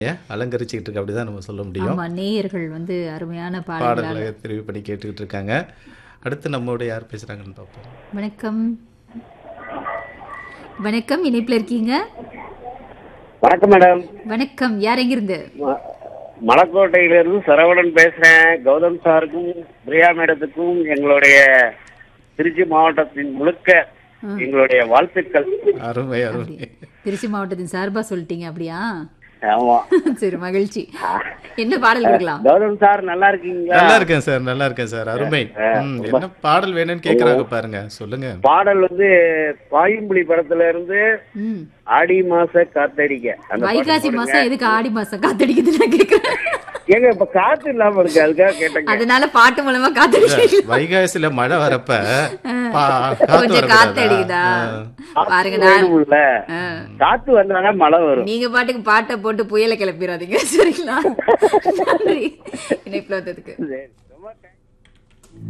ஏன் அலங்கரிச்சுக்கிட்டு இருக்கு அப்படிதான் நம்ம சொல்ல முடியும் ஆமா நேயர்கள் வந்து அருமையான பாடல்களாக பாடல்களை தெரிவு பண்ணி கேட்டுக்கிட்டு இருக்காங்க அடுத்து நம்மோட யார் பேசுறாங்கன்னு பார்ப்போம் வணக்கம் வணக்கம் இணைப்புல இருக்கீங்க வணக்கம் மேடம் வணக்கம் யார் எங்கிருந்து ம- மலக்கோட்டையிலிருந்து சரவணன் பேசுறேன் கௌதம் சாருக்கும் பிரியா மேடத்துக்கும் எங்களுடைய திருச்சி மாவட்டத்தின் முழுக்க எங்களுடைய வாழ்த்துக்கள் அருமை அருமை திருச்சி மாவட்டத்தின் சார்பா சொல்லிட்டீங்க அப்படியா ஆமா சரி மகிழ்ச்சி என்ன பாடல் கொடுக்கலாம் கௌதம் சார் நல்லா இருக்கீங்களா நல்லா இருக்கேன் சார் நல்லா இருக்கேன் சார் அருமை ம், என்ன பாடல் வேணும்னு கேக்குறாங்க பாருங்க சொல்லுங்க பாடல் வந்து பாயும்புலி படத்துல இருந்து ம் ஆடி மாச காத்தடிக்க அந்த பாட்டு வைகாசி போடுங்க. மாசம் எதுக்கு ஆடி மாசம் காத்தடிக்குது நான் கேக்குறேன் ஏங்க இப்ப காத்து இல்லாம இருக்கு அதுக்காக கேட்டேங்க அதனால பாட்டு மூலமா காத்தடிக்க வைகாசில மழை வரப்ப பா- காத்து கொஞ்சம் வரக்கூடாதா? காத்தடிக்குதா ஆ. பாருங்க நான் வேணும்ல ஆ. காத்து வந்தாதான் மழை வரும் நீங்க பாட்டுக்கு பாட்டை போட்டு புயலை கிளப்பிடாதீங்க சரிங்களா நன்றி இணைப்புல வந்ததுக்கு சரி, ரொம்ப thanks.